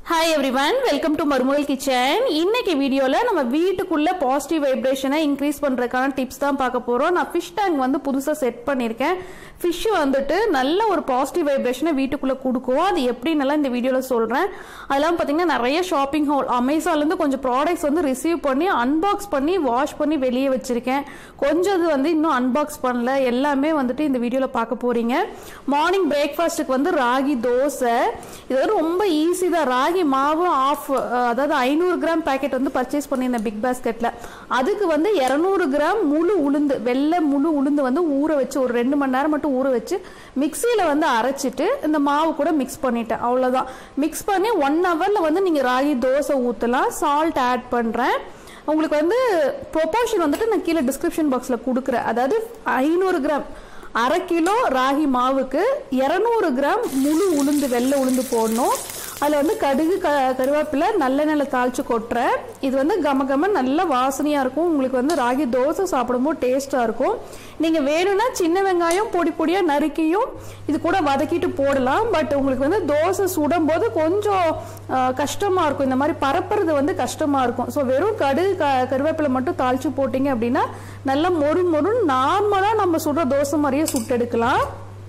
hi everyone welcome to Marumagal kitchen இன்னைக்கு வீடியோவில் நம்ம வீட்டுக்குள்ள பாசிட்டிவ் வைப்ரேஷனை இன்க்ரீஸ் பண்ணுறதுக்கான டிப்ஸ் தான் பார்க்க போகிறோம் நான் ஃபிஷ் டேங்க் வந்து புதுசாக செட் பண்ணியிருக்கேன் ஃபிஷ் வந்துட்டு நல்ல ஒரு பாசிட்டிவ் வைப்ரேஷனை வீட்டுக்குள்ளே கொடுக்கும் அது எப்படின்னலாம் இந்த வீடியோவில் சொல்கிறேன் அதெல்லாம் பார்த்தீங்கன்னா நிறைய ஷாப்பிங் ஹால் அமேசான்லேருந்து கொஞ்சம் ப்ராடக்ட்ஸ் வந்து ரிசீவ் பண்ணி அன்பாக்ஸ் பண்ணி வாஷ் பண்ணி வெளியே வச்சுருக்கேன் கொஞ்சம் இது வந்து இன்னும் அன்பாக்ஸ் பண்ணல எல்லாமே வந்துட்டு இந்த வீடியோவில் பார்க்க போகிறீங்க மார்னிங் பிரேக்ஃபாஸ்ட்டுக்கு வந்து ராகி தோசை இது வந்து ரொம்ப ஈஸி தான் ராகி மாவு ஆஃப் அதாவது ஐநூறு கிராம் பேக்கெட் வந்து பர்ச்சேஸ் பண்ணியிருந்தேன் பிக் பாஸ்கெட்டில் அதுக்கு வந்து இரநூறு கிராம் முழு உளுந்து வெள்ளை முழு உளுந்து வந்து ஊற வச்சு ஒரு ரெண்டு மணி நேரம் மட்டும் ஊற வச்சு மிக்சியில் வந்து அரைச்சிட்டு இந்த மாவு கூட மிக்ஸ் பண்ணிட்டேன் அவ்வளோதான் மிக்ஸ் பண்ணி ஒன் ஹவரில் வந்து நீங்கள் ராகி தோசை ஊற்றலாம் சால்ட் ஆட் பண்ணுறேன் உங்களுக்கு வந்து ப்ரொபோர்ஷன் வந்துட்டு நான் கீழே டிஸ்கிரிப்ஷன் பாக்ஸில் கொடுக்குறேன் அதாவது ஐநூறு கிராம் அரை கிலோ ராகி மாவுக்கு இரநூறு கிராம் முழு உளுந்து வெள்ளை உளுந்து போடணும் அதில் வந்து கடுகு க கருவேப்பிலை நல்லெண்ணெயில் தாளித்து கொட்டுறேன் இது வந்து கம கம நல்ல வாசனையாக இருக்கும் உங்களுக்கு வந்து ராகி தோசை சாப்பிடும்போது டேஸ்ட்டாக இருக்கும் நீங்கள் வேணும்னா சின்ன வெங்காயம் பொடி பொடியாக நறுக்கியும் இது கூட வதக்கிட்டு போடலாம் பட் உங்களுக்கு வந்து தோசை சுடும்போது கொஞ்சம் கஷ்டமாக இருக்கும் இந்த மாதிரி பரப்புறது வந்து கஷ்டமாக இருக்கும் ஸோ வெறும் கடுகு க கருவேப்பிலை மட்டும் தாளித்து போட்டிங்க அப்படின்னா நல்லா மொறு மொறுன்னு நார்மலாக நம்ம சுடுற தோசை மாதிரியே சுட்டெடுக்கலாம்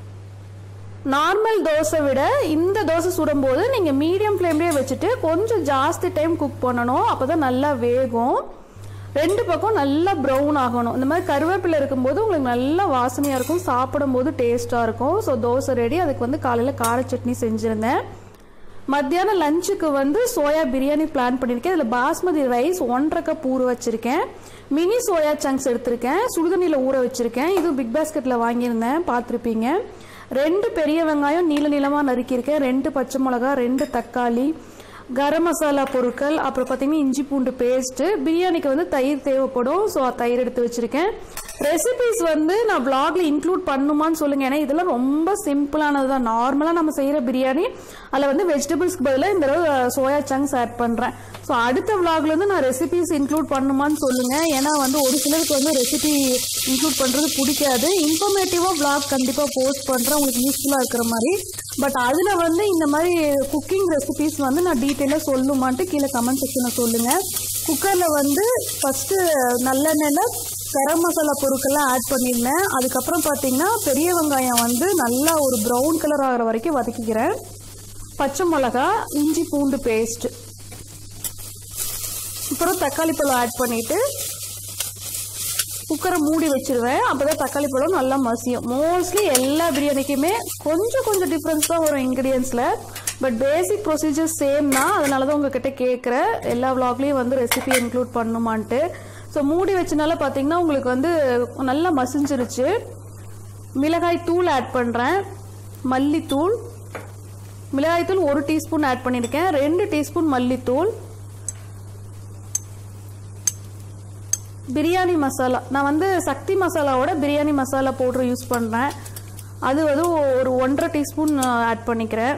நார்மல் தோசை விட இந்த தோசை சுடும்போது நீங்கள் மீடியம் ஃப்ளேம்லேயே வச்சுட்டு கொஞ்சம் ஜாஸ்தி டைம் குக் பண்ணணும் அப்போ தான் நல்லா வேகும் ரெண்டு பக்கம் நல்லா ப்ரௌன் ஆகணும் இந்த மாதிரி கருவேப்பிலை இருக்கும்போது உங்களுக்கு நல்லா வாசனையாக இருக்கும் சாப்பிடும்போது டேஸ்ட்டாக இருக்கும் ஸோ தோசை ரெடி அதுக்கு வந்து காலையில் கார சட்னி செஞ்சுருந்தேன் மத்தியானம் லஞ்சுக்கு வந்து சோயா பிரியாணி பிளான் பண்ணியிருக்கேன் இதில் பாஸ்மதி ரைஸ் ஒன்றரை கப் ஊற வச்சுருக்கேன் மினி சோயா சங்க்ஸ் எடுத்திருக்கேன் சுடுதண்ணியில் ஊற வச்சுருக்கேன் இது பிக் பாஸ்கெட்டில் வாங்கியிருந்தேன் பார்த்துருப்பீங்க ரெண்டு பெரிய வெங்காயம் நீள நீளமாக நறுக்கியிருக்கேன் ரெண்டு பச்சை மிளகா ரெண்டு தக்காளி கரம் மசாலா பொருட்கள் அப்புறம் பார்த்தீங்கன்னா இஞ்சி பூண்டு பேஸ்ட்டு பிரியாணிக்கு வந்து தயிர் தேவைப்படும் ஸோ தயிர் எடுத்து வச்சுருக்கேன் ரெசிபிஸ் வந்து நான் vlogல இன்க்ளூட் பண்ணுமான்னு சொல்லுங்கள் ஏன்னா இதெல்லாம் ரொம்ப சிம்பிளானது தான் நார்மலாக நம்ம செய்கிற பிரியாணி அதில் வந்து வெஜிடபிள்ஸ்க்கு பதிலாக இந்த தடவை சோயா சங்க்ஸ் ஆட் பண்ணுறேன் ஸோ அடுத்த vlogல இருந்து நான் ரெசிபிஸ் இன்க்ளூட் பண்ணுமான்னு சொல்லுங்கள் ஏன்னா வந்து ஒரு சிலருக்கு வந்து ரெசிபி இன்க்ளூட் பண்ணுறது பிடிக்காது இன்ஃபர்மேட்டிவாக vlog கண்டிப்பாக போஸ்ட் பண்ணுறேன் உங்களுக்கு யூஸ்ஃபுல்லாக இருக்கிற மாதிரி பட் அதில் வந்து இந்த மாதிரி குக்கிங் ரெசிபிஸ் வந்து நான் டீட்டெயிலாக சொல்லணுமான்ட்டு கீழே கமெண்ட் செக்ஷனில் சொல்லுங்கள் குக்கரில் வந்து ஃபஸ்ட்டு நல்லெண்ணெயில் கரம் மசாலா பொருட்கள்லாம் ஆட் பண்ணியிருந்தேன் அதுக்கப்புறம் பார்த்தீங்கன்னா பெரிய வெங்காயம் வந்து நல்லா ஒரு ப்ரௌன் கலர் ஆகிற வரைக்கும் வதக்கிக்கிறேன் பச்சை மிளகா இஞ்சி பூண்டு பேஸ்ட் அப்புறம் தக்காளி பழம் ஆட் பண்ணிவிட்டு குக்கரை மூடி வச்சிருவேன் அப்பதான் தக்காளி பழம் நல்லா மசியும் மோஸ்ட்லி எல்லா பிரியாணிக்குமே கொஞ்சம் கொஞ்சம் டிஃப்ரென்ஸ் தான் வரும் இன்க்ரீடியன்ஸில் பட் பேசிக் ப்ரொசீஜர் சேம் தான் அதனால தான் உங்ககிட்ட கேட்குறேன் எல்லா விலாக்லேயும் வந்து ரெசிபி இன்க்ளூட் பண்ணுமான்ட்டு ஸோ மூடி வச்சனால பார்த்தீங்கன்னா உங்களுக்கு வந்து நல்லா மசிஞ்சிருச்சு மிளகாய் தூள் ஆட் பண்ணுறேன் மல்லித்தூள் மிளகாய் தூள் ஒரு டீஸ்பூன் ஆட் பண்ணியிருக்கேன் ரெண்டு டீஸ்பூன் மல்லித்தூள் பிரியாணி மசாலா நான் வந்து சக்தி மசாலாவோட பிரியாணி மசாலா பவுடர் யூஸ் பண்ணுறேன் அது வந்து ஒரு ஒன்றரை டீஸ்பூன் ஆட் பண்ணிக்கிறேன்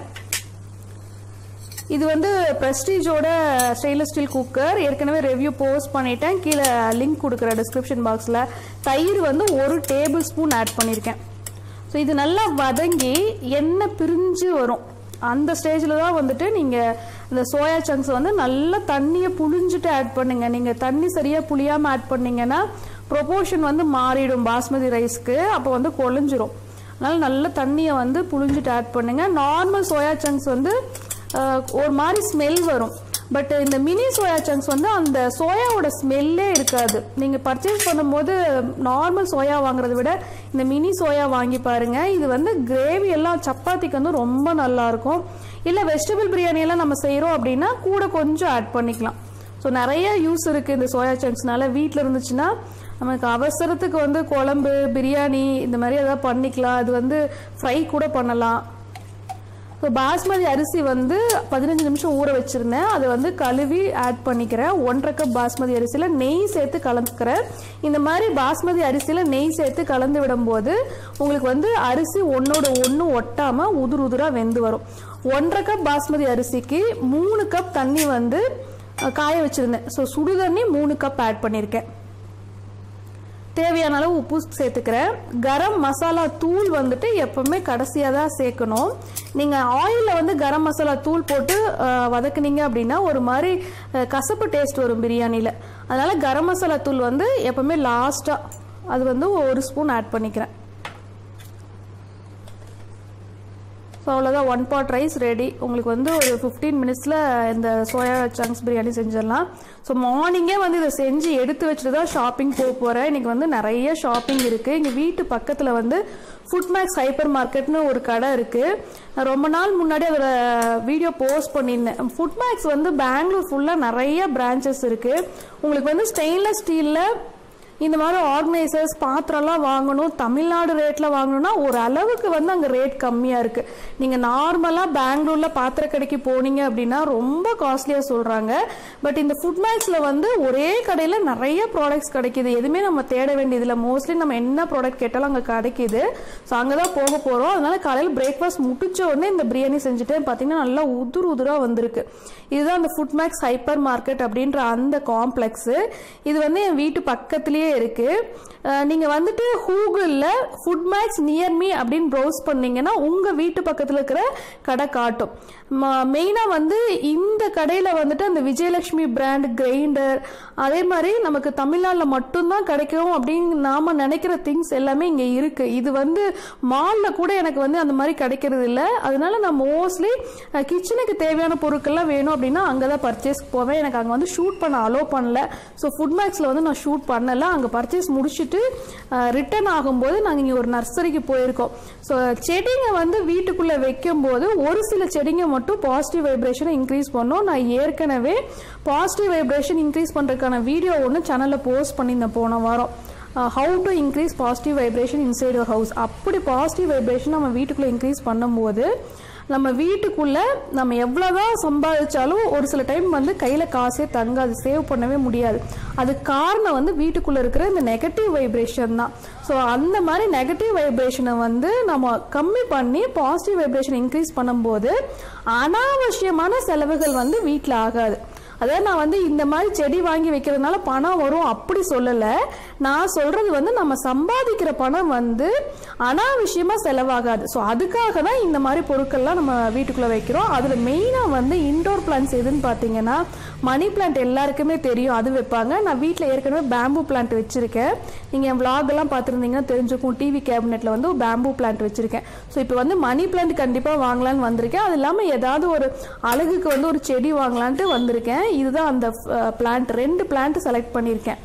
இது வந்து ப்ரெஸ்டீஜோட ஸ்டெயின்லெஸ் ஸ்டீல் குக்கர் ஏற்கனவே ரிவ்யூ போஸ்ட் பண்ணிட்டேன் கீழே லிங்க் கொடுக்குறேன் டிஸ்கிரிப்ஷன் பாக்ஸில் தயிர் வந்து ஒரு டேபிள் ஸ்பூன் ஆட் பண்ணியிருக்கேன் ஸோ இது நல்லா வதங்கி எண்ணெய் பிரிஞ்சு வரும் அந்த ஸ்டேஜில் தான் வந்துட்டு நீங்கள் இந்த சோயா சங்க்ஸ் வந்து நல்லா தண்ணியை புழிஞ்சிட்டு ஆட் பண்ணுங்க நீங்கள் தண்ணி சரியாக புளியாமல் ஆட் பண்ணீங்கன்னா ப்ரொபோர்ஷன் வந்து மாறிடும் பாஸ்மதி ரைஸ்க்கு அப்போ வந்து கொழிஞ்சிரும் அதனால் நல்ல தண்ணியை வந்து புழிஞ்சிட்டு ஆட் பண்ணுங்க நார்மல் சோயா சங்க்ஸ் வந்து அஹ், ஒரு மாதிரி ஸ்மெல் வரும் பட் இந்த மினி சோயா சங்க்ஸ் வந்து அந்த சோயாவோட ஸ்மெல்லே இருக்காது நீங்கள் பர்ச்சேஸ் பண்ணும்போது நார்மல் சோயா வாங்குறதை விட இந்த மினி சோயா வாங்கி பாருங்க இது வந்து கிரேவி எல்லாம் சப்பாத்திக்கு வந்து ரொம்ப நல்லா இருக்கும் இல்லை வெஜிடபிள் பிரியாணி எல்லாம் நம்ம செய்கிறோம் அப்படின்னா கூட கொஞ்சம் ஆட் பண்ணிக்கலாம் ஸோ நிறைய யூஸ் இருக்குது இந்த சோயா சங்க்ஸ்னால வீட்டில் இருந்துச்சுன்னா நமக்கு அவசரத்துக்கு வந்து குழம்பு பிரியாணி இந்த மாதிரி எதாவது பண்ணிக்கலாம் அது வந்து ஃப்ரை கூட பண்ணலாம் ஸோ பாஸ்மதி அரிசி வந்து பதினஞ்சு நிமிஷம் ஊற வச்சுருந்தேன் அதை வந்து கழுவி ஆட் பண்ணிக்கிறேன் ஒன்றரை கப் பாஸ்மதி அரிசியில் நெய் சேர்த்து கலந்துக்கிறேன் இந்த மாதிரி பாஸ்மதி அரிசியில் நெய் சேர்த்து கலந்து விடும்போது உங்களுக்கு வந்து அரிசி ஒன்றோட ஒன்று ஒட்டாமல் உதுர் உதுராக வெந்து வரும் ஒன்றரை கப் பாஸ்மதி அரிசிக்கு மூணு கப் தண்ணி வந்து அஹ், காய வச்சுருந்தேன் ஸோ சுடு தண்ணி மூணு கப் ஆட் பண்ணியிருக்கேன் தேவையான அளவு உப்பு சேர்த்துக்கிறேன் கரம் மசாலா தூள் வந்துட்டு எப்பவுமே கடைசியாக தான் சேர்க்கணும் நீங்கள் ஆயிலில் வந்து கரம் மசாலா தூள் போட்டு அஹ், வதக்குனீங்க அப்படின்னா ஒரு மாதிரி அஹ், கசப்பு டேஸ்ட் வரும் பிரியாணியில் அதனால் கரம் மசாலா தூள் வந்து எப்பவுமே லாஸ்ட்டாக அது வந்து ஒரு ஸ்பூன் ஆட் பண்ணிக்கிறேன் ஸோ அவ்வளோதான் ஒன் பாட் ரைஸ் ரெடி உங்களுக்கு வந்து ஒரு ஃபிஃப்டீன் மினிட்ஸில் இந்த சோயா சங்க்ஸ் பிரியாணி செஞ்சிடலாம் ஸோ மார்னிங்கே வந்து இதை செஞ்சு எடுத்து வச்சுட்டு தான் ஷாப்பிங் போக போகிறேன் இன்றைக்கி வந்து நிறைய ஷாப்பிங் இருக்குது எங்கள் வீட்டு பக்கத்தில் வந்து ஃபுட் மேக்ஸ் ஹைப்பர் மார்க்கெட்னு ஒரு கடை இருக்குது நான் ரொம்ப நாள் முன்னாடி அதோட வீடியோ போஸ்ட் பண்ணியிருந்தேன் ஃபுட் மேக்ஸ் வந்து பெங்களூர் ஃபுல்லாக நிறைய பிரான்ச்சஸ் இருக்குது உங்களுக்கு வந்து ஸ்டெயின்லெஸ் ஸ்டீலில் இந்த மாதிரி ஆர்கனைசர்ஸ் பாத்திரம்லாம் வாங்கணும் தமிழ்நாடு ரேட்டில் வாங்கணும்னா ஒரு அளவுக்கு வந்து அங்கே ரேட் கம்மியாக இருக்குது நீங்கள் நார்மலாக பெங்களூரில் பாத்திர கடைக்கு போனீங்க அப்படின்னா ரொம்ப காஸ்ட்லியாக சொல்கிறாங்க பட் இந்த ஃபுட் மேக்ஸில் வந்து ஒரே கடையில் நிறைய ப்ராடக்ட்ஸ் கிடைக்குது எதுவுமே நம்ம தேட வேண்டியதில்லை மோஸ்ட்லி நம்ம என்ன ப்ராடக்ட் கேட்டாலும் அங்கே கிடைக்குது ஸோ அங்கே தான் போக போகிறோம் அதனால காலையில் பிரேக்ஃபாஸ்ட் முடிச்ச உடனே இந்த பிரியாணி செஞ்சுட்டு பார்த்தீங்கன்னா நல்லா உதுரு உதுராக வந்திருக்கு இதுதான் அந்த ஃபுட் மேக்ஸ் ஹைப்பர் மார்க்கெட் அப்படின்ற அந்த காம்ப்ளெக்ஸு இது வந்து என் வீட்டு பக்கத்துலேயே இருக்கு அஹ் நீங்க வந்துட்டு கூகுளில் ஃபுட் மேக்ஸ் நியர் மீ அப்படின்னு ப்ரௌஸ் பண்ணீங்கன்னா உங்க வீட்டு பக்கத்தில் இருக்கிற கடை காட்டும் மெயினாக வந்து இந்த கடையில் வந்துட்டு அந்த விஜயலட்சுமி பிராண்ட் கிரைண்டர் அதே மாதிரி நமக்கு தமிழ்நாட்டில் மட்டும்தான் கிடைக்கும் அப்படின்னு நாம நினைக்கிற திங்ஸ் எல்லாமே இங்கே இருக்கு இது வந்து மாலில் கூட எனக்கு வந்து அந்த மாதிரி கிடைக்கிறது இல்லை அதனால நான் மோஸ்ட்லி கிச்சனுக்கு தேவையான பொருட்கள்லாம் வேணும் அப்படின்னா அங்கே தான் பர்ச்சேஸ்க்கு போவேன் எனக்கு அங்கே வந்து ஷூட் பண்ண அலோவ் பண்ணல ஸோ ஃபுட் மேக்ஸில் வந்து நான் ஷூட் பண்ணல அங்கே பர்ச்சேஸ் முடிச்சுட்டு ரிட்டர்ன் ஆகும்போது நாங்கள் இங்கே ஒரு நர்சரிக்கு போயிருக்கோம் ஸோ செடிங்க வந்து வீட்டுக்குள்ளே வைக்கும்போது ஒரு சில செடிங்க மட்டும் பாசிட்டிவ் வைப்ரேஷனை இன்க்ரீஸ் பண்ணும் நான் ஏற்கனவே பாசிட்டிவ் வைப்ரேஷன் இன்க்ரீஸ் பண்ணுறதுக்கான வீடியோ ஒன்று சேனலில் போஸ்ட் பண்ணியிருந்தேன் போன வாரம் how to increase positive vibration inside your house அப்படி பாசிட்டிவ் வைப்ரேஷன் நம்ம வீட்டுக்குள்ளே இன்க்ரீஸ் பண்ணும்போது நம்ம வீட்டுக்குள்ள நம்ம எவ்வளோதான் சம்பாதிச்சாலும் ஒரு சில டைம் வந்து கையில் காசே தங்காது சேவ் பண்ணவே முடியாது அது காரணம் வந்து வீட்டுக்குள்ளே இருக்கிற இந்த நெகட்டிவ் வைப்ரேஷன் தான் ஸோ அந்த மாதிரி நெகட்டிவ் வைப்ரேஷனை வந்து நம்ம கம்மி பண்ணி பாசிட்டிவ் வைப்ரேஷன் இன்க்ரீஸ் பண்ணும்போது அனாவசியமான செலவுகள் வந்து வீட்டில் ஆகாது அதாவது நான் வந்து இந்த மாதிரி செடி வாங்கி வைக்கிறதுனால பணம் வரும் அப்படி சொல்லலை நான் சொல்றது வந்து நம்ம சம்பாதிக்கிற பணம் வந்து அனாவசியமா செலவாகாது ஸோ அதுக்காக தான் இந்த மாதிரி பொருட்கள்லாம் நம்ம வீட்டுக்குள்ள வைக்கிறோம் அதுல மெயினா வந்து இன்டோர் பிளான்ஸ் எதுன்னு பார்த்தீங்கன்னா மணி பிளான்ட் எல்லாருக்குமே தெரியும் அது வைப்பாங்க நான் வீட்டில் ஏற்கனவே பேம்பு பிளான்ட் வச்சிருக்கேன் நீங்க என் vlog எல்லாம் பார்த்துருந்தீங்கன்னா தெரிஞ்சுக்கும் டிவி கேபினெட்ல வந்து பேம்பு பிளான்ட் வச்சிருக்கேன் ஸோ இப்போ வந்து மணி பிளான்ட் கண்டிப்பா வாங்கலாம்னு வந்திருக்கேன் அது இல்லாமல் ஏதாவது ஒரு அழகுக்கு வந்து ஒரு செடி வாங்கலான்ட்டு வந்திருக்கேன் இதுதான் அந்த பிளான்ட் ரெண்டு பிளான்ட் செலக்ட் பண்ணியிருக்கேன்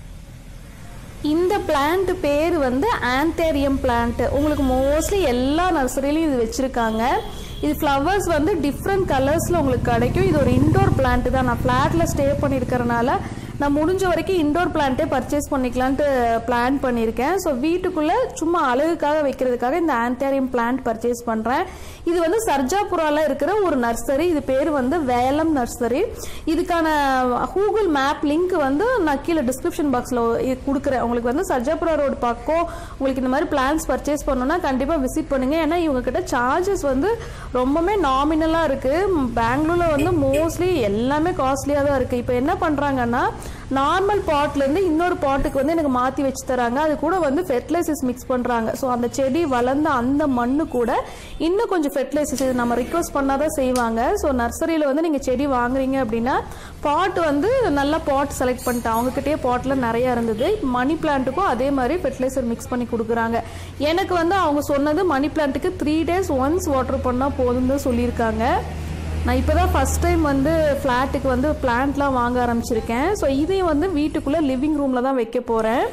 இந்த பிளான்ட் பேர் வந்து ஆந்தேரியம் பிளான்ட் உங்களுக்கு மோஸ்ட்லி எல்லா நர்சரிலையும் இது வச்சிருக்காங்க இது ஃப்ளவர்ஸ் வந்து டிஃப்ரெண்ட் கலர்ஸில் உங்களுக்கு கிடைக்கும் இது ஒரு இன்டோர் பிளான்ட் தான் நான் ஃப்ளாட்டில் ஸ்டே பண்ணியிருக்கறனால நான் முடிஞ்ச வரைக்கும் இன்டோர் பிளான்ட்டே பர்ச்சேஸ் பண்ணிக்கலான்ட்டு பிளான் பண்ணியிருக்கேன் ஸோ வீட்டுக்குள்ளே சும்மா அழகுக்காக வைக்கிறதுக்காக இந்த ஆந்தேரியம் பிளான்ட் பர்ச்சேஸ் பண்ணுறேன் இது வந்து சர்ஜாபுரால இருக்கிற ஒரு நர்சரி இது பேர் வந்து வேலம் நர்சரி இதுக்கான கூகுள் மேப் லிங்க் வந்து நான் கீழே டிஸ்கிரிப்ஷன் பாக்ஸில் கொடுக்குறேன் உங்களுக்கு வந்து சர்ஜாபுரா ரோடு பக்கம் உங்களுக்கு இந்த மாதிரி பிளான்ஸ் பர்ச்சேஸ் பண்ணணும்னா கண்டிப்பாக விசிட் பண்ணுங்க ஏன்னா இவங்க கிட்ட சார்ஜஸ் வந்து ரொம்பவே நாமினலாக இருக்குது பெங்களூரில் வந்து மோஸ்ட்லி எல்லாமே காஸ்ட்லியாக தான் இருக்குது இப்போ என்ன பண்ணுறாங்கன்னா நார்மல் பாட்லேருந்து இன்னொரு பாட்டுக்கு வந்து எனக்கு மாற்றி வச்சு தராங்க அது கூட வந்து ஃபெர்டிலைசர்ஸ் மிக்ஸ் பண்ணுறாங்க ஸோ அந்த செடி வளர்ந்த அந்த மண்ணு கூட இன்னும் கொஞ்சம் ஃபெர்டிலைசர்ஸ் இது நம்ம ரிக்வஸ்ட் பண்ணால் தான் செய்வாங்க ஸோ நர்சரியில் வந்து நீங்கள் செடி வாங்குறீங்க அப்படின்னா பாட் வந்து நல்ல பாட் செலக்ட் பண்ணிட்டேன் அவங்ககிட்டயே பாட்டில் நிறையா இருந்தது மணி பிளான்ட்டுக்கும் அதே மாதிரி ஃபெர்டிலைசர் மிக்ஸ் பண்ணி கொடுக்குறாங்க எனக்கு வந்து அவங்க சொன்னது மணி பிளான்ட்டுக்கு த்ரீ டேஸ் ஒன்ஸ் வாட்டர் பண்ணால் போதும்னு தான் சொல்லியிருக்காங்க நான் இப்போ தான் ஃபஸ்ட் டைம் வந்து ஃப்ளாட்டுக்கு வந்து பிளான்ட்லாம் வாங்க ஆரம்பிச்சிருக்கேன் ஸோ இதையும் வந்து வீட்டுக்குள்ளே லிவிங் ரூமில் தான் வைக்க போகிறேன்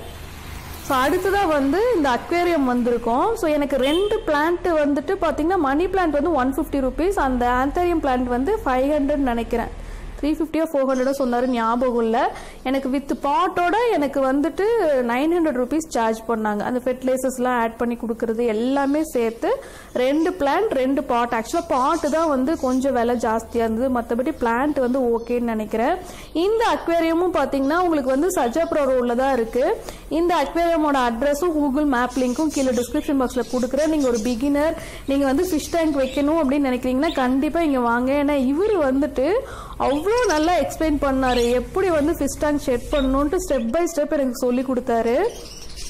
ஸோ அடுத்ததாக வந்து இந்த அக்வேரியம் வந்திருக்கும் ஸோ எனக்கு ரெண்டு பிளான்ட் வந்துட்டு பார்த்தீங்கன்னா மணி பிளான்ட் வந்து ஒன் ஃபிஃப்டி ருபீஸ் அந்த ஆந்தரியம் பிளான்ட் வந்து ஃபைவ் ஹண்ட்ரட் நினைக்கிறேன் த்ரீ ஃபிஃப்டியோ ஃபோர் ஹண்ட்ரடோ சொன்னார் ஞாபகம் இல்லை எனக்கு வித் பாட்டோட எனக்கு வந்துட்டு நைன் ஹண்ட்ரட் ருபீஸ் சார்ஜ் பண்ணாங்க அந்த ஃபெர்டிலைசர்ஸ்லாம் ஆட் பண்ணி கொடுக்குறது எல்லாமே சேர்த்து ரெண்டு பிளான்ட் ரெண்டு பாட் ஆக்சுவலாக பாட்டு தான் வந்து கொஞ்சம் விலை ஜாஸ்தியாக இருந்தது மற்றபடி பிளான்ட் வந்து ஓகேன்னு நினைக்கிறேன் இந்த அக்வேரியமும் பார்த்தீங்கன்னா உங்களுக்கு வந்து சஜாப்ரா ரோடில் தான் இருக்குது இந்த அக்வேரியமோட அட்ரஸும் கூகுள் மேப் லிங்க்கும் கீழே டிஸ்கிரிப்ஷன் பாக்ஸில் கொடுக்குறேன் நீங்கள் ஒரு பிகினர் நீங்கள் வந்து ஃபிஷ் டேங்க் வைக்கணும் அப்படின்னு நினைக்கிறீங்கன்னா கண்டிப்பாக இங்கே வாங்க ஏன்னா இவர் வந்துட்டு அவ்வளோ நல்லா எக்ஸ்பிளைன் பண்ணாரு எப்படி வந்து ஃபிஷ் டேங்க் செட் பண்ணணுன்ட்டு ஸ்டெப் பை ஸ்டெப் எனக்கு சொல்லி கொடுத்தாரு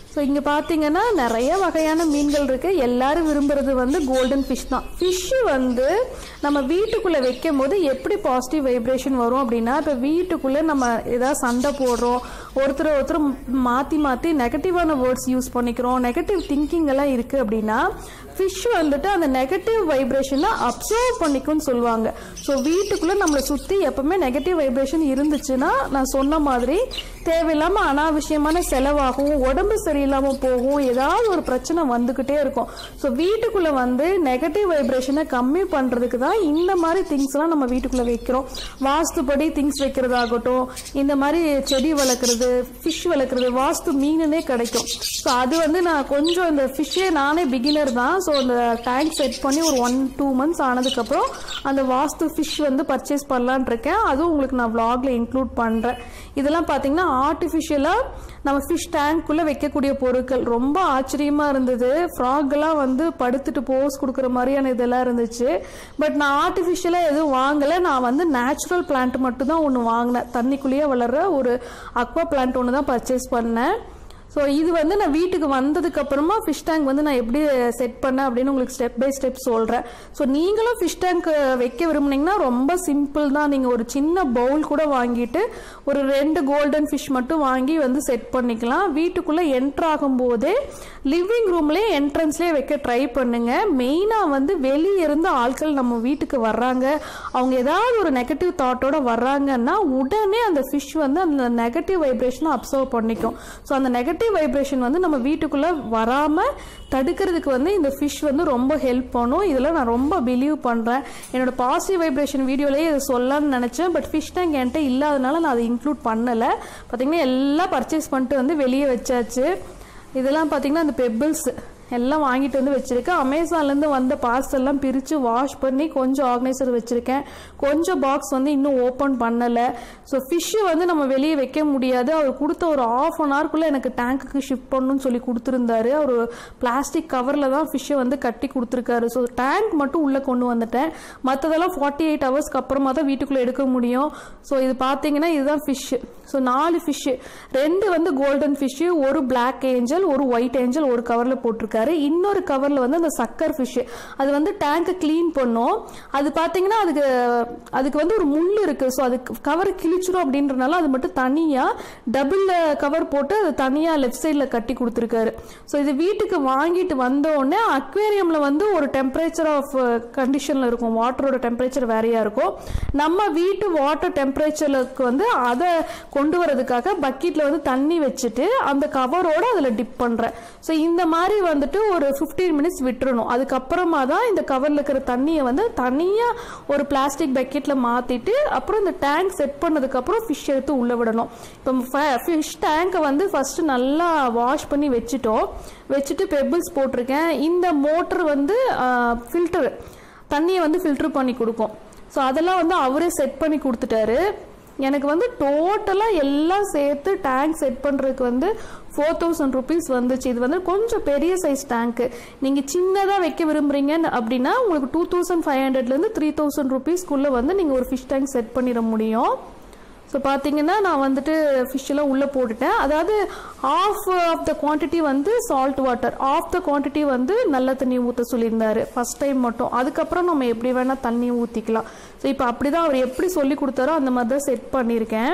ஸோ இங்கே பார்த்தீங்கன்னா நிறைய வகையான மீன்கள் இருக்குது எல்லாரும் விரும்புறது வந்து கோல்டன் ஃபிஷ் தான் ஃபிஷ்ஷு வந்து நம்ம வீட்டுக்குள்ளே வைக்கும் போது எப்படி பாசிட்டிவ் வைப்ரேஷன் வரும் அப்படின்னா இப்போ வீட்டுக்குள்ளே நம்ம ஏதாவது சண்டை போடுறோம் ஒருத்தர் ஒருத்தர் மாற்றி மாற்றி நெகட்டிவான வேர்ட்ஸ் யூஸ் பண்ணிக்கிறோம் நெகட்டிவ் திங்கிங் எல்லாம் இருக்குது அப்படின்னா ஃபிஷ் வந்துட்டு அந்த நெகட்டிவ் வைப்ரேஷனை அப்சர்வ் பண்ணிக்கும்னு சொல்லுவாங்க ஸோ வீட்டுக்குள்ளே நம்மளை சுற்றி எப்பவுமே நெகட்டிவ் வைப்ரேஷன் இருந்துச்சுன்னா நான் சொன்ன மாதிரி தேவையில்லாமல் அனாவசியமான செலவாகும் உடம்பு சரியில்லாமல் போகும் ஏதாவது ஒரு பிரச்சனை வந்துக்கிட்டே இருக்கும் ஸோ வீட்டுக்குள்ளே வந்து நெகட்டிவ் வைப்ரேஷனை கம்மி பண்ணுறதுக்கு தான் இந்த மாதிரி திங்ஸ்லாம் நம்ம வீட்டுக்குள்ளே வைக்கிறோம் வாஸ்துப்படி திங்ஸ் வைக்கிறதாகட்டும் இந்த மாதிரி செடி வளர்க்குறது ஃபிஷ் வளர்க்குறது வாஸ்து மீனுனே கிடைக்கும் ஸோ அது வந்து நான் கொஞ்சம் இந்த ஃபிஷ்ஷே நானே பிகினர் தான் ஸோ அந்த டேங்க் செட் பண்ணி ஒரு ஒன் டூ மந்த்ஸ் ஆனதுக்கப்புறம் அந்த வாஸ்து ஃபிஷ் வந்து பர்ச்சேஸ் பண்ணலான் இருக்கேன் அதுவும் உங்களுக்கு நான் vlogல இன்க்ளூட் பண்ணுறேன் இதெல்லாம் பார்த்தீங்கன்னா ஆர்டிஃபிஷியலாக நம்ம ஃபிஷ் டேங்க்குள்ளே வைக்கக்கூடிய பொருட்கள் ரொம்ப ஆச்சரியமாக இருந்தது ஃப்ராக்லாம் வந்து படுத்துட்டு போஸ் கொடுக்குற மாதிரியான இதெல்லாம் இருந்துச்சு பட் நான் ஆர்டிஃபிஷியலாக எதுவும் வாங்கலை நான் வந்து நேச்சுரல் பிளான்ட் மட்டும் தான் ஒன்று வாங்கினேன் தண்ணிக்குள்ளேயே வளர்ற ஒரு அக்வா பிளான்ட் ஒன்று தான் பர்ச்சேஸ் பண்ணேன் ஸோ இது வந்து நான் வீட்டுக்கு வந்ததுக்கு அப்புறமா ஃபிஷ் டேங்க் வந்து நான் எப்படி செட் பண்ணேன் அப்படின்னு உங்களுக்கு ஸ்டெப் பை ஸ்டெப் சொல்கிறேன் ஸோ நீங்களும் ஃபிஷ் டேங்க் வைக்க விரும்புனீங்கன்னா ரொம்ப சிம்பிள் தான் நீங்கள் ஒரு சின்ன பவுல் கூட வாங்கிட்டு ஒரு ரெண்டு கோல்டன் ஃபிஷ் மட்டும் வாங்கி வந்து செட் பண்ணிக்கலாம் வீட்டுக்குள்ளே என்ட்ரு ஆகும்போதே லிவிங் ரூம்லேயே என்ட்ரன்ஸ்லேயே வைக்க ட்ரை பண்ணுங்க மெயினாக வந்து வெளியே இருந்து ஆட்கள் நம்ம வீட்டுக்கு வர்றாங்க அவங்க ஏதாவது ஒரு நெகட்டிவ் தாட்டோட வர்றாங்கன்னா உடனே அந்த ஃபிஷ் வந்து அந்த நெகட்டிவ் வைப்ரேஷனை அப்சர்வ் பண்ணிக்கும் ஸோ அந்த நெகட்டிவ் வைப்ரேஷன் வந்து நம்ம வீட்டுக்குள்ளே வராமல் தடுக்கிறதுக்கு வந்து இந்த ஃபிஷ் வந்து ரொம்ப ஹெல்ப் பண்ணும் இதில் நான் ரொம்ப பிலீவ் பண்ணுறேன் என்னோட பாசிட்டிவ் வைப்ரேஷன் வீடியோலேயே இதை சொல்லலாம்னு நினச்சேன் பட் ஃபிஷ் டேங்க் என்கிட்ட இல்லாதனால நான் அதை இன்க்ளூட் பண்ணலை பார்த்தீங்கன்னா எல்லாம் பர்ச்சேஸ் பண்ணிட்டு வந்து வெளியே வச்சாச்சு இதெல்லாம் பார்த்தீங்கன்னா அந்த பெபிள்ஸ் எல்லாம் வாங்கிட்டு வந்து வச்சுருக்கேன் அமேசான்லேருந்து வந்த பார்சல்லாம் பிரித்து வாஷ் பண்ணி கொஞ்சம் ஆர்கனைசர் வச்சுருக்கேன் கொஞ்சம் பாக்ஸ் வந்து இன்னும் ஓப்பன் பண்ணலை ஸோ ஃபிஷ்ஷு வந்து நம்ம வெளியே வைக்க முடியாது அவர் கொடுத்த ஒரு ஆஃப் அன் ஹவர்க்குள்ளே எனக்கு டேங்க்குக்கு ஷிஃப்ட் பண்ணணும்னு சொல்லி கொடுத்துருந்தாரு அவர் பிளாஸ்டிக் கவரில் தான் ஃபிஷ்ஷை வந்து கட்டி கொடுத்துருக்காரு ஸோ டேங்க் மட்டும் உள்ளே கொண்டு வந்துட்டேன் மற்றதெல்லாம் ஃபார்ட்டி எயிட் ஹவர்ஸ்க்கு அப்புறமா தான் வீட்டுக்குள்ளே எடுக்க முடியும் ஸோ இது பார்த்தீங்கன்னா இதுதான் ஃபிஷ்ஷு ஸோ நாலு ஃபிஷ்ஷு ரெண்டு வந்து கோல்டன் ஃபிஷ்ஷு ஒரு பிளாக் ஏஞ்சல் ஒரு ஒயிட் ஏஞ்சல் ஒரு கவரில் போட்டிருக்காரு இன்னொரு கவரில் வந்து அந்த சக்கர் ஃபிஷ்ஷு அது வந்து டேங்கை க்ளீன் பண்ணும் அது பார்த்தீங்கன்னா அதுக்கு அதுக்கு வந்து ஒரு முள் இருக்குது ஸோ அதுக்கு கவர் கிழிச்சிடும் அப்படின்றனால அது மட்டும் தனியாக டபுள் கவர் போட்டு அது தனியாக லெஃப்ட் சைடில் கட்டி கொடுத்துருக்காரு ஸோ இது வீட்டுக்கு வாங்கிட்டு வந்த உடனே அக்வேரியமில் வந்து ஒரு டெம்பரேச்சர் ஆஃப் கண்டிஷனில் இருக்கும் வாட்டரோட டெம்பரேச்சர் வேறையாக இருக்கும் நம்ம வீட்டு வாட்டர் டெம்பரேச்சருக்கு வந்து அதை கொண்டு வரதுக்காக பக்கெட்டில் வந்து தண்ணி வச்சுட்டு அந்த கவரோட அதில் டிப் பண்ணுறேன் ஸோ இந்த மாதிரி வந்துட்டு ஒரு ஃபிஃப்டீன் மினிட்ஸ் விட்டுறணும் அதுக்கப்புறமா தான் இந்த கவரில் இருக்கிற தண்ணியை வந்து தனியாக ஒரு பிளாஸ்டிக் பக்கெட்டில் மாற்றிட்டு அப்புறம் இந்த டேங்க் செட் பண்ணதுக்கப்புறம் ஃபிஷ் எடுத்து உள்ளே விடணும் இப்போ ஃபிஷ் டேங்கை வந்து ஃபஸ்ட்டு நல்லா வாஷ் பண்ணி வச்சுட்டோம் வச்சுட்டு பெபிள்ஸ் போட்டிருக்கேன் இந்த மோட்டர் வந்து ஃபில்டர் தண்ணியை வந்து ஃபில்டர் பண்ணி கொடுக்கும் ஸோ அதெல்லாம் வந்து அவரே செட் பண்ணி கொடுத்துட்டாரு எனக்கு வந்து டோட்டலாக எல்லாம் சேர்த்து டேங்க் செட் பண்ணுறதுக்கு வந்து ஃபோர் தௌசண்ட் ருபீஸ் வந்துச்சு இது வந்து கொஞ்சம் பெரிய சைஸ் டேங்க்கு நீங்கள் சின்னதாக வைக்க விரும்புகிறீங்க அப்படின்னா உங்களுக்கு டூ தௌசண்ட் ஃபைவ் ஹண்ட்ரட்லேருந்து த்ரீ தௌசண்ட் ருபீஸ்க்குள்ளே வந்து நீங்கள் ஒரு ஃபிஷ் டேங்க் செட் பண்ணிட முடியும் ஸோ பார்த்தீங்கன்னா நான் வந்துட்டு ஃபிஷ்ஷெல்லாம் உள்ளே போட்டுட்டேன் அதாவது ஆஃப் ஆஃப் த குவான்டிட்டி வந்து salt water half the quantity வந்து நல்ல தண்ணி ஊற்ற சொல்லியிருந்தாரு ஃபர்ஸ்ட் டைம் மட்டும் அதுக்கப்புறம் நம்ம எப்படி வேணால் தண்ணி ஊற்றிக்கலாம் ஸோ இப்போ அப்படி தான் அவர் எப்படி சொல்லி கொடுத்தாரோ அந்த மாதிரி தான் செட் பண்ணியிருக்கேன்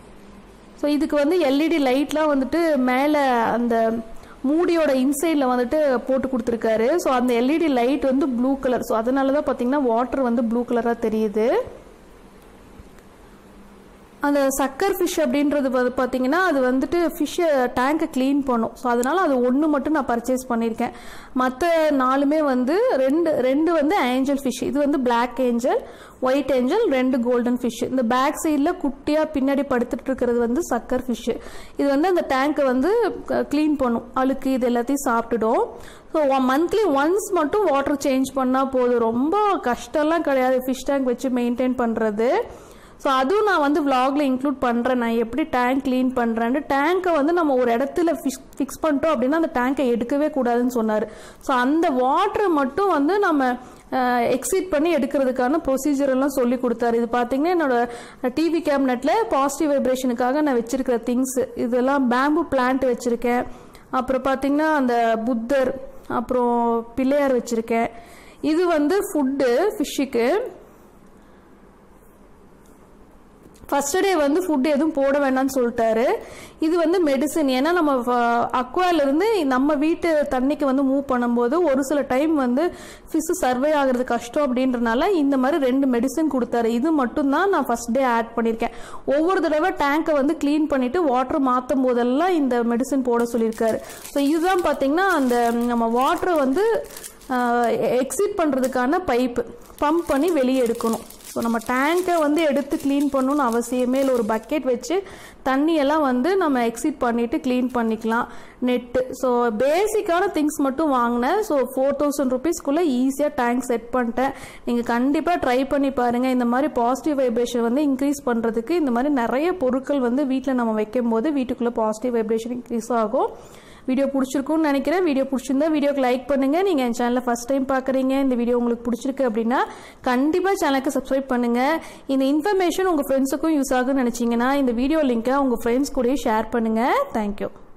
ஸோ இதுக்கு வந்து எல்இடி லைட்லாம் வந்துட்டு மேலே அந்த மூடியோட இன்சைடில் வந்துட்டு போட்டு கொடுத்துருக்காரு ஸோ அந்த எல்இடி லைட் வந்து ப்ளூ கலர் ஸோ அதனால தான் பார்த்தீங்கன்னா வாட்டர் வந்து ப்ளூ கலராக தெரியுது அந்த சக்கர் ஃபிஷ் அப்படின்றது வந்து பார்த்தீங்கன்னா அது வந்துட்டு ஃபிஷ்ஷை டேங்கை க்ளீன் பண்ணும் ஸோ அதனால் அது ஒன்று மட்டும் நான் பர்ச்சேஸ் பண்ணியிருக்கேன் மற்ற நாலுமே வந்து ரெண்டு ரெண்டு வந்து ஏஞ்சல் ஃபிஷ் இது வந்து பிளாக் ஏஞ்சல் ஒயிட் ஏஞ்சல் ரெண்டு கோல்டன் ஃபிஷ் இந்த பேக் சைடில் குட்டியாக பின்னாடி படுத்துட்டு இருக்கிறது வந்து சக்கர் ஃபிஷ்ஷு இது வந்து அந்த டேங்கை வந்து க்ளீன் பண்ணும் அழுக்கு இது எல்லாத்தையும் சாப்பிட்டுடும் ஸோ மந்த்லி ஒன்ஸ் மட்டும் வாட்டர் சேஞ்ச் பண்ணால் போதும் ரொம்ப கஷ்டம்லாம் கிடையாது ஃபிஷ் டேங்க் வச்சு மெயின்டைன் பண்ணுறது ஸோ அதுவும் நான் வந்து vlogல இன்க்ளூட் பண்ணுறேன் நான் எப்படி டேங்க் க்ளீன் பண்ணுறேன்னு டேங்கை வந்து நம்ம ஒரு இடத்துல ஃபிக்ஸ் ஃபிக்ஸ் பண்ணிட்டோம் அப்படின்னா அந்த டேங்கை எடுக்கவே கூடாதுன்னு சொன்னார் ஸோ அந்த வாட்டரை மட்டும் வந்து நம்ம எக்ஸிட் பண்ணி எடுக்கிறதுக்கான ப்ரொசீஜர் எல்லாம் சொல்லி கொடுத்தாரு இது பார்த்தீங்கன்னா என்னோட டிவி கேபினெட்டில் பாசிட்டிவ் வைப்ரேஷனுக்காக நான் வச்சிருக்கிற திங்ஸ் இதெல்லாம் பேம்பு பிளான்ட் வச்சுருக்கேன் அப்புறம் பார்த்தீங்கன்னா அந்த புத்தர் அப்புறம் பிள்ளையார் வச்சுருக்கேன் இது வந்து ஃபுட்டு ஃபிஷ்ஷுக்கு ஃபர்ஸ்ட் டே வந்து ஃபுட் எதுவும் போட வேண்டாம்னு சொல்லிட்டாரு இது வந்து மெடிசன் ஏன்னா நம்ம அக்வாலேருந்து நம்ம வீட்டு தண்ணிக்கு வந்து மூவ் பண்ணும்போது ஒரு சில டைம் வந்து ஃபிஷ் சர்வே ஆகிறது கஷ்டம் அப்படின்றனால இந்த மாதிரி ரெண்டு மெடிசன் கொடுத்தாரு இது மட்டும்தான் நான் ஃபர்ஸ்ட் டே ஆட் பண்ணியிருக்கேன் ஒவ்வொரு தடவை டேங்கை வந்து க்ளீன் பண்ணிட்டு வாட்டர் மாற்றும் போதெல்லாம் இந்த மெடிசன் போட சொல்லியிருக்காரு ஸோ இதுதான் பார்த்தீங்கன்னா அந்த நம்ம வாட்டரை வந்து எக்ஸிட் பண்ணுறதுக்கான பைப்பு பம்ப் பண்ணி வெளியே எடுக்கணும் ஸோ நம்ம டேங்கை வந்து எடுத்து க்ளீன் பண்ணணும்னு அவசியமே இல்லை ஒரு பக்கெட் வச்சு தண்ணியெல்லாம் வந்து நம்ம எக்ஸிட் பண்ணிவிட்டு க்ளீன் பண்ணிக்கலாம் நெட்டு ஸோ பேசிக்கான திங்ஸ் மட்டும் வாங்கினேன் ஸோ ஃபோர் தௌசண்ட் ருபீஸ்க்குள்ளே ஈஸியாக டேங்க் செட் பண்ணிட்டேன் நீங்கள் கண்டிப்பாக ட்ரை பண்ணி பாருங்கள் இந்த மாதிரி பாசிட்டிவ் வைப்ரேஷன் வந்து இன்க்ரீஸ் பண்ணுறதுக்கு இந்த மாதிரி நிறைய பொருட்கள் வந்து வீட்டில் நம்ம வைக்கும் போது வீட்டுக்குள்ளே பாசிட்டிவ் வைப்ரேஷன் இன்க்ரீஸ் ஆகும் வீடியோ பிடிச்சிருக்கும்னு நினைக்கிறேன் வீடியோ பிடிச்சிருந்தா வீடியோக்கு லைக் பண்ணுங்கள் நீங்கள் என் சேனலை ஃபஸ்ட் டைம் பார்க்குறீங்க இந்த வீடியோ உங்களுக்கு பிடிச்சிருக்கு அப்படின்னா கண்டிப்பாக சேனலுக்கு சப்ஸ்கிரைப் பண்ணுங்கள் இந்த இன்ஃபர்மேஷன் உங்கள் ஃப்ரெண்ட்ஸுக்கும் யூஸ் ஆகும்னு நினச்சிங்கன்னா இந்த வீடியோ லிங்க்கை உங்கள் ஃப்ரெண்ட்ஸ் கூடயே ஷேர் பண்ணுங்கள் தேங்க்யூ